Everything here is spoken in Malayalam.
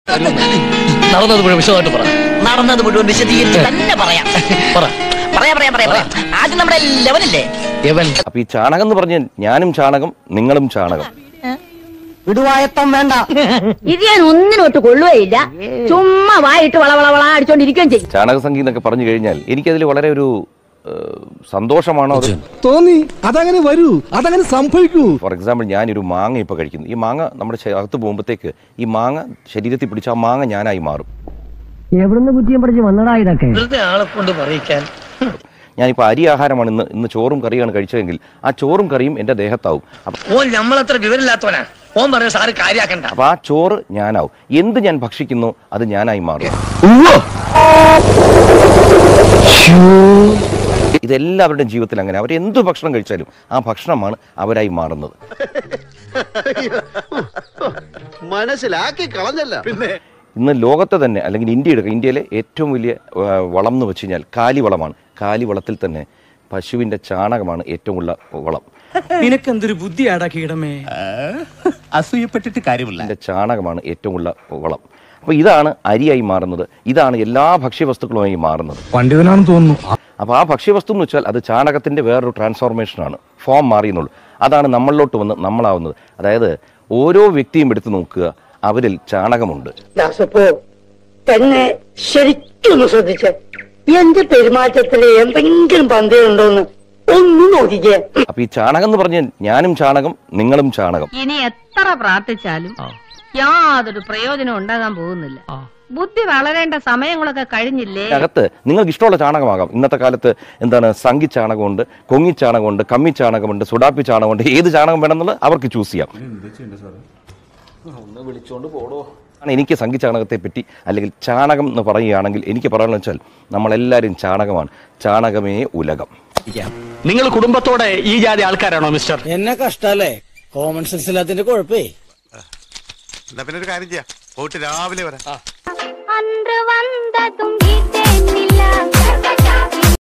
നടന്നത് മുഴുവൻ വിശദമായിട്ട് പറ നടന്നത് മുഴുവൻ വിശദീകരിച്ച് തന്നെ പറയാം പറ പറയാം പറയാം പറയാം പറയാം ആദ്യം നമ്മുടെ ലെവലല്ലേ യവൻ അപ്പൊ ഈ ചാണകം എന്ന് പറഞ്ഞാൽ ഞാനും ചാണകം നിങ്ങളും ചാണകം വിടുവായത്തം വേണ്ട ഇത് ഞാൻ ഒന്നിനൊട്ട് കൊള്ളുകയില്ല ചുമ്മാ വായിട്ട് വളവളവള അടിച്ചോണ്ടിരിക്കുകയും ചെയ്യും ചാണക സംഗീതം എന്നൊക്കെ പറഞ്ഞു കഴിഞ്ഞാൽ എനിക്കതിൽ വളരെ ഒരു ഏഹ്, സന്തോഷമാണോ അത് തോന്നി അതങ്ങനെ വരൂ അതങ്ങനെ സംഭവിക്കൂ ഫോർ എക്സാമ്പിൾ ഞാനൊരു മാങ്ങ ഇപ്പോൾ കഴിക്കുന്നു ഈ മാങ്ങ നമ്മുടെ ശ- അകത്ത് പോകുമ്പോഴത്തേക്ക് ഈ മാങ്ങ ശരീരത്തിൽ പിടിച്ച ആ മാങ്ങ ഞാനായി മാറും എവിടുന്ന് കുറ്റിയും പഠിച്ച് വന്നടാ ഇതൊക്കെ വെറുതെ ആളെ കൊണ്ട് പറയിക്കാൻ ഞാനിപ്പോൾ അരി ആഹാരമാണ് ഇന്ന് ഇന്ന് ചോറും കറിയാണ് കഴിച്ചതെങ്കിൽ ആ ചോറും കറിയും എൻ്റെ ദേഹത്താവും അപ്പം ഓൻ നമ്മളത്ര വിവരമില്ലാത്തവനാ ഓൻ പറഞ്ഞ സാറ് കാര്യാക്കണ്ട അപ്പോൾ ആ ചോറ് ഞാനാവും എന്ത് ഞാൻ ഭക്ഷിക്കുന്നു അത് ഞാനായി മാറും ഇതെല്ലാവരുടെയും ജീവിതത്തിൽ അങ്ങനെ അവർ എന്ത് ഭക്ഷണം കഴിച്ചാലും ആ ഭക്ഷണമാണ് അവരായി മാറുന്നത് മനസ്സിലാക്കി കളഞ്ഞല്ല പിന്നെ ഇന്ന് ലോകത്തെ തന്നെ അല്ലെങ്കിൽ ഇന്ത്യ എടുക്കുക ഇന്ത്യയിലെ ഏറ്റവും വലിയ ആ, വളം എന്ന് വെച്ച് കഴിഞ്ഞാൽ കാലിവളമാണ് കാലിവളത്തിൽ തന്നെ പശുവിൻ്റെ ചാണകമാണ് ഏറ്റവും ഉള്ള വളം നിനക്കെന്തൊരു ബുദ്ധിയാടാ കീടമേ അസൂയപ്പെട്ടിട്ട് കാര്യമില്ല അതിൻ്റെ ചാണകമാണ് ഏറ്റവും ഉള്ള വളം അപ്പോൾ ഇതാണ് അരിയായി മാറുന്നത് ഇതാണ് എല്ലാ ഭക്ഷ്യവസ്തുക്കളുമായി മാറുന്നത് പണ്ഡിതനാണെന്ന് തോന്നുന്നു അപ്പോൾ ആ ഭക്ഷ്യവസ്തു എന്ന് വെച്ചാൽ അത് ചാണകത്തിൻ്റെ വേറൊരു ട്രാൻസ്ഫോർമേഷനാണ് ഫോം മാറിയെന്നുള്ളൂ അതാണ് നമ്മളിലോട്ട് വന്ന് നമ്മളാവുന്നത് അതായത് ഓരോ വ്യക്തിയും എടുത്തു നോക്കുക അവരിൽ ചാണകമുണ്ട് ദാസപ്പോ തന്നെ ശരിക്കൊന്ന് ശ്രദ്ധിച്ചേ എന്റെ പെരുമാറ്റത്തിൽ എന്തെങ്കിലും പന്തിയുണ്ടോന്ന് ഒന്ന് നോക്കിക്കേ അപ്പോൾ ഈ ചാണകം എന്ന് പറഞ്ഞാൽ ഞാനും ചാണകം നിങ്ങളും ചാണകം ഇനി എത്ര പ്രാർത്ഥിച്ചാലും യാതൊരു പ്രയോജനം ഉണ്ടാകാൻ പോകുന്നില്ല ബുദ്ധി വളരേണ്ട സമയങ്ങളൊക്കെ കഴിഞ്ഞില്ലേ അകത്ത് നിങ്ങൾക്ക് ഇഷ്ടമുള്ള ചാണകമാകാം ഇന്നത്തെ കാലത്ത് എന്താണ് സംഗി ചാണകമുണ്ട് കൊങ്ങി ചാണകമുണ്ട് കമ്മി ചാണകമുണ്ട് സുഡാപ്പി ചാണകമുണ്ട് ഏത് ചാണകം വേണമെന്നുള്ളത് അവർക്ക് ചൂസ് ചെയ്യാം ആണ് എനിക്ക് സംഗി ചാണകത്തെ പറ്റി അല്ലെങ്കിൽ ചാണകം എന്ന് പറയുകയാണെങ്കിൽ എനിക്ക് പറയാനുള്ള വെച്ചാൽ നമ്മളെല്ലാവരും ചാണകമാണ് ചാണകമേ ഉലകം നിങ്ങൾ കുടുംബത്തോടെ ഈ ജാതി ആൾക്കാരാണോ മിസ്റ്റർ എന്നെ കഷ്ടല്ലേ കോമൺ സെൻസ് ഇല്ലാത്തിന്റെ കുഴപ്പേ എന്നാ പിന്നെ ഒരു കാര്യം ചെയ്യാം പോയിട്ട് രാവിലെ വരാം അன்று വந்தതും